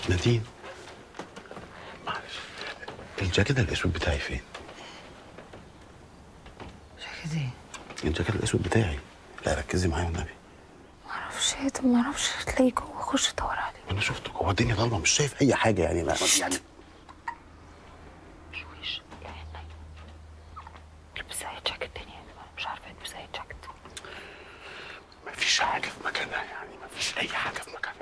نادين معلش الجاكيت الاسود بتاعي فين؟ جاكيت ايه؟ الجاكيت الاسود بتاعي لا ركزي معايا والنبي معرفش ايه طب معرفش تلاقيه جوه خش دور عليه انا شفته جوه الدنيا ضلمه مش شايف اي حاجه يعني ما يعني شويش البس اي جاكيت تاني أنا مش عارفه البس اي جاكيت ما فيش حاجه في مكانها يعني ما فيش اي حاجه في مكانها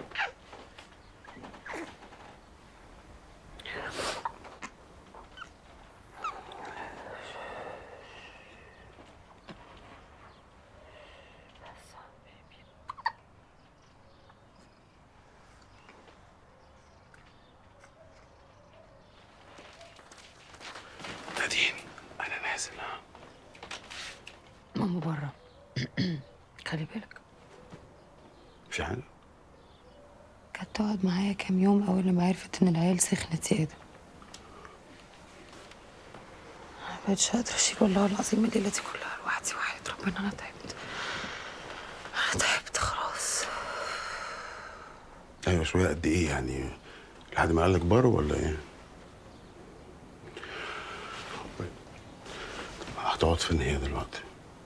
نادين انا نازل ها ماما بره خلي بالك في حاجه كانت تقعد معايا كام يوم اول لما عرفت ان العيال سخنت زياده ما بقتش قادره اشيل والله العظيم الليله دي كلها لوحدي وحياة ربنا انا تعبت انا تعبت خلاص ايوه شويه قد ايه يعني لحد ما قال لك بار ولا ايه؟ طيب هتقعد فين هي دلوقتي؟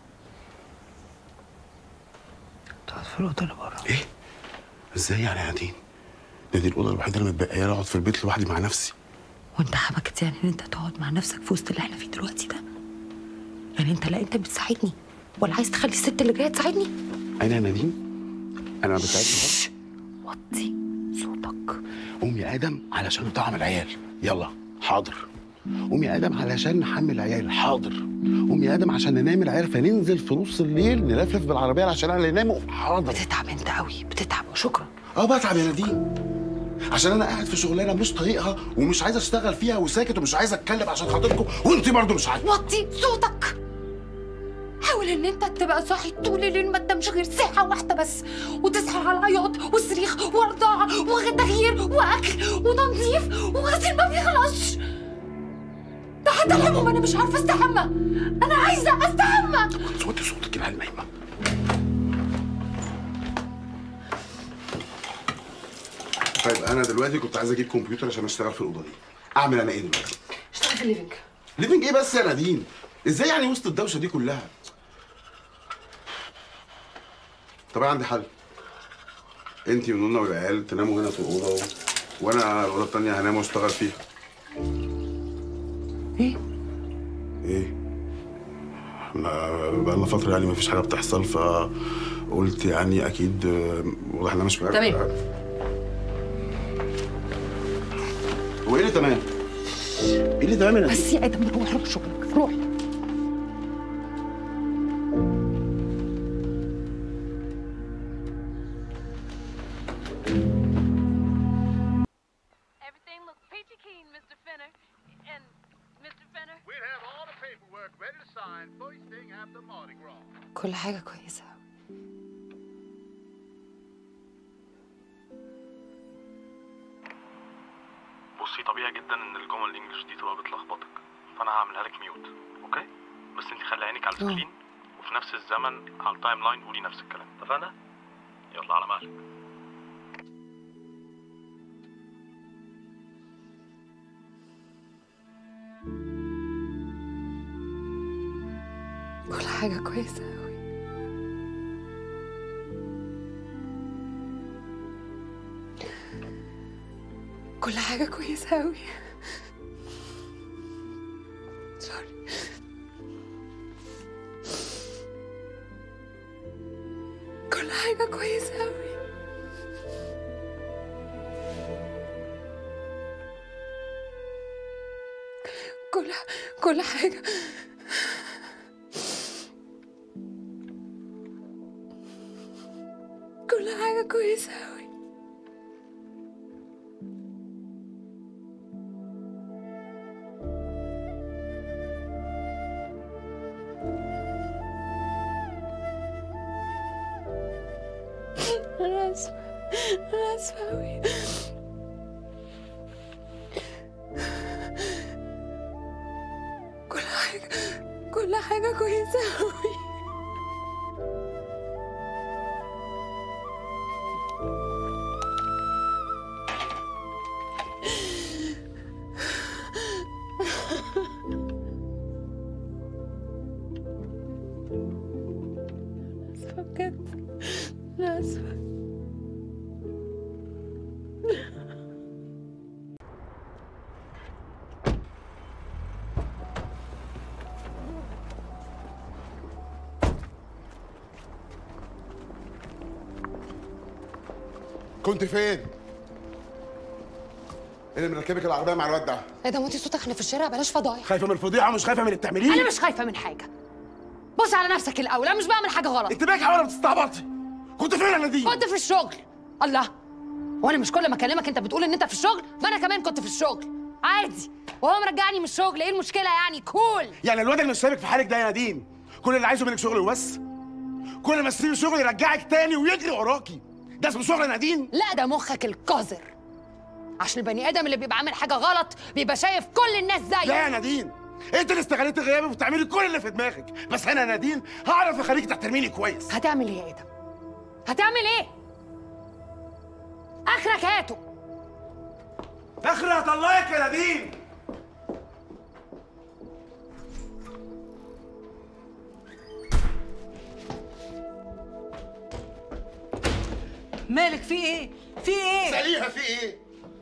تقعد في الاوضه اللي بره ايه؟ ازاي يعني يا دين؟ ده دي الاوضه الوحيده اللي متبقيه لي اقعد في البيت لوحدي مع نفسي وانت حبكت يعني ان انت تقعد مع نفسك في وسط اللي احنا فيه دلوقتي ده يعني انت لا انت بتساعدني ولا عايز تخلي الست اللي جايه تساعدني انا يا نادين انا ما بساعدش خالص وطي صوتك قوم يا ادم علشان نطعم العيال يلا حاضر قوم يا ادم علشان نحمل العيال حاضر قوم يا ادم عشان ننام العيال فننزل في نص الليل نلفلف بالعربيه عشان اللي يناموا حاضر بتتعب انت قوي بتتعب وشكرا اه بتعب يا نادين عشان انا قاعد في شغلانه مش طايقها ومش عايز اشتغل فيها وساكت ومش عايز اتكلم عشان خاطركم وانت برضه مش عايزه وطي صوتك حاول ان انت تبقى صاحي طول الليل ما تنامش غير ساعة واحدة بس وتصحى على العياط والصريخ ورضاعة وتغيير واكل وتنظيف وغسيل ما بيخلصش ده حتى الحمام انا مش عارفة استحمى انا عايزة استحمى صوتي صوتك يا نايمه طيب انا دلوقتي كنت عايز اجيب كمبيوتر عشان اشتغل في الاوضه دي اعمل انا ايه دلوقتي اشتغل في الليفنج ليفنج ايه بس يا نادين ازاي يعني وسط الدوشه دي كلها طب انا عندي حل انت ونونا والعيال تناموا هنا في الاوضه و... وانا الاوضه التانيه هنام واشتغل فيها ايه ايه احنا بقالنا فتره يعني مفيش حاجه بتحصل فقلت يعني اكيد آه، واضح انها مش تمام. هو ايه اللي تمام؟ ايه اللي تمام يا نادين؟ بس يا ادم روح روح شغلك روح Everything looks peachy keen, Mr. Fenner. And, Mr. Fenner, We'd have all the paperwork ready to sign first thing after Mardi Gras. كل حاجة كويسة أوي. بصي طبيعي جدا ان الجمل الانجليش دي تبقى بتلخبطك فانا هعملها لك ميوت اوكي بس انت خلي عينك على السكرين وفي نفس الزمن على التايم لاين قولي نفس الكلام اتفقنا يلا على مهلك كل حاجة كويسة أوي كل حاجة كويسة أوي سوري كل حاجة كويسة أوي كل كل حاجة كل حاجة كويسة أوي أنا آسفة أنا آسفة أوي كل حاجة كل حاجة كويسة أوي كنت فين؟ ايه اللي مركبك العربيه مع الواد ده؟ ايه ده موتي صوتك احنا في الشارع بلاش فضايح خايفه من الفضيحه ومش خايفه من اللي بتعمليه؟ انا مش خايفه من حاجه بص على نفسك الاول انا مش بعمل حاجه غلط انت باكي ولا بتستعبطي؟ كنت فين يا نادين؟ كنت في الشغل الله وانا مش كل ما اكلمك انت بتقول ان انت في الشغل ما انا كمان كنت في الشغل عادي وهو مرجعني من الشغل ايه المشكله يعني كول يعني الواد اللي مش سايبك في حالك ده يا نادين كل اللي عايزه منك شغل وبس كل ما تسيبي شغل يرجعك تاني ويجري وراكي ده اسمه شغل يا نادين لا ده مخك القذر عشان البني ادم اللي بيبقى عامل حاجه غلط بيبقى شايف كل الناس لا زيه يا نادين انت اللي استغليتي غيابي وبتعملي كل اللي في دماغك بس انا يا نادين هعرف اخليكي تحترميني كويس هتعمل ايه يا ادم هتعمل ايه اخرك هاته اخري هطلعك يا نادين مالك في ايه؟ في ايه؟ ساليها في ايه؟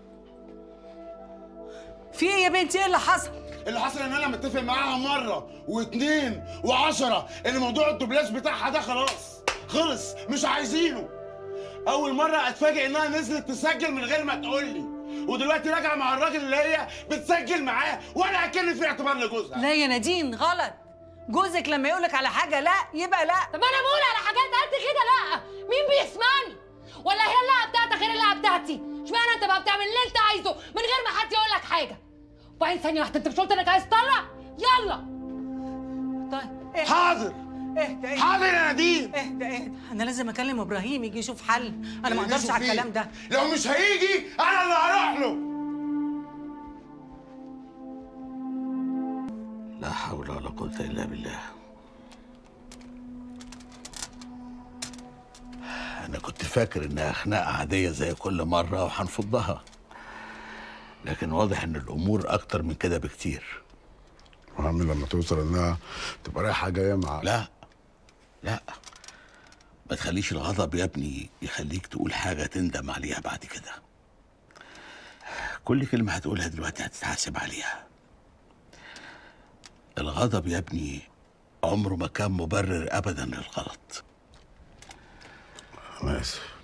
في ايه يا بنتي ايه اللي حصل؟ اللي حصل ان انا متفق معاها مره واثنين وعشرة ان موضوع الدوبلاج بتاعها ده خلاص خلص مش عايزينه اول مره اتفاجئ انها نزلت تسجل من غير ما تقول لي ودلوقتي راجعه مع الراجل اللي هي بتسجل معاه وانا هتكلم في اعتبار لجوزها لا يا نادين غلط جوزك لما يقولك على حاجة لا يبقى لا طب انا بقول على حاجات قد كده لا مين بيسمعني ولا هي اللعبه بتاعتك غير اللعبه بتاعتي اشمعنى انت بقى بتعمل اللي انت عايزه من غير ما حد يقول لك حاجه وبعدين ثانيه واحده انت مش قلت انك عايز تطلع يلا طيب اهدى حاضر اهدى اهدى حاضر يا نادين اهدى اهدى انا لازم اكلم ابراهيم يجي يشوف حل انا ما اقدرش على الكلام ده لو مش هيجي انا اللي هروح له لا حول ولا قوة إلا بالله أنا كنت فاكر إنها خناقة عادية زي كل مرة وهنفضها لكن واضح إن الأمور أكتر من كده بكتير وعم لما توصل انها تبقى رايحه جايه مع لا لا ما تخليش الغضب يا ابني يخليك تقول حاجة تندم عليها بعد كده كل كلمة هتقولها دلوقتي هتتحاسب عليها الغضب يا ابني عمره ما كان مبرر أبدا للغلط انا اسف